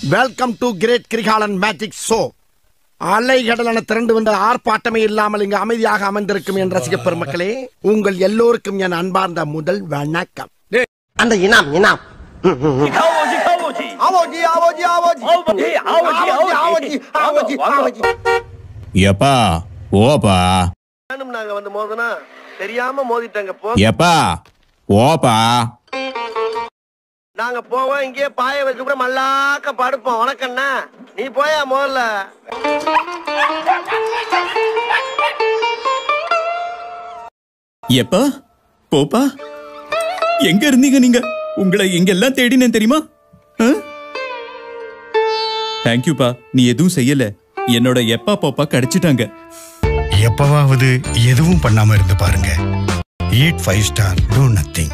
Welcome to great Kirikalan magic show அலைகடலான திரண்டு வந்த ஆர்ப்பாட்டமே இல்லாமல் இங்கு அமைதியாக அமைந்திருக்கும் என் ரசிக பெருமக்களே உங்கள் எல்லோருக்கும் என் அன்பார்ந்த முதல் வணக்கம் அந்த இனாம் இனாம் ஆவோஜி ஆவோஜி ஆவோஜி ஆவோஜி ஆவோஜி ஆவோஜி ஆவோஜி எப்பா ஓப்பா நானும் நாங்க வந்து மோதனா தெரியாம மோதிட்டாங்க போ எப்பா ஓப்பா நாங்க போவோம் இங்கே பாய வச்சு கூட மல்லாக்க படுப்போம் வணக்கண்ணா நீ போயா முதல்ல எப்பா போப்பா எங்க இருந்தீங்க நீங்க உங்களை எங்கெல்லாம் தேடினேன் தெரியுமா தேங்க்யூப்பா நீ எதுவும் செய்யல என்னோட எப்பா போப்பா கிடைச்சிட்டாங்க எப்பவாவது எதுவும் பண்ணாம இருந்து பாருங்க eat five star do nothing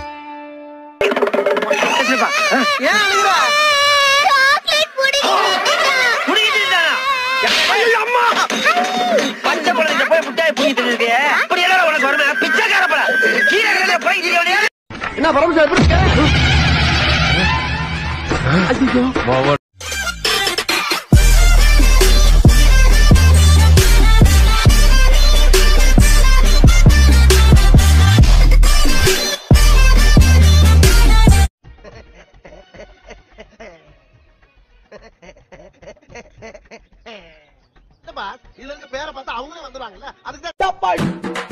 ஏன் அழுகுற குடிக்கிட்டு இருந்தானா? ஐயோ, அம்மா பச்சை குழந்தைங்க போய் முட்டாய் புடிக்கிட்டு இருக்கு அப்படி எல்லாம் உனக்கு வருமே பிச்சைக்கார பட கீழே கிடந்தா போய் தெரியலையா என்ன பரமசா எப்படி இருக்க? இதுல இருக்க பேரை பார்த்தா அவங்களே வந்துருவாங்கல்ல அதுக்கு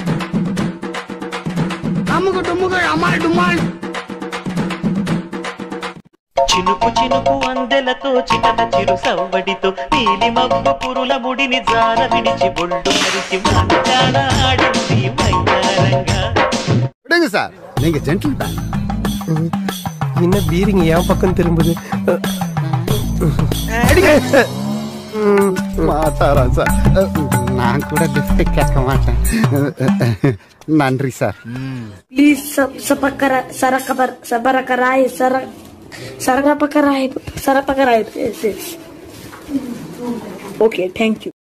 చినుకు చినుకు అందెలతో చిన్న చిరు సవ్వడితో నీలి మబ్బు పురుల ముడిని జార విడిచి బొళ్ళు మరిచి మాట్లాడ ఆడింది మైదారంగా விடுங்க சார் நீங்க ஜென்டில் மேன் என்ன பீரிங்க என் பக்கம் திரும்புது மாட்டாராம் சார் நான் கூட லிஃப்ட் கேட்க மாட்டேன் நன்றி sir Please sub sapakara sarakabar sabarakarai sara sarangapakarai sarapakarai yes yes. Okay, thank you.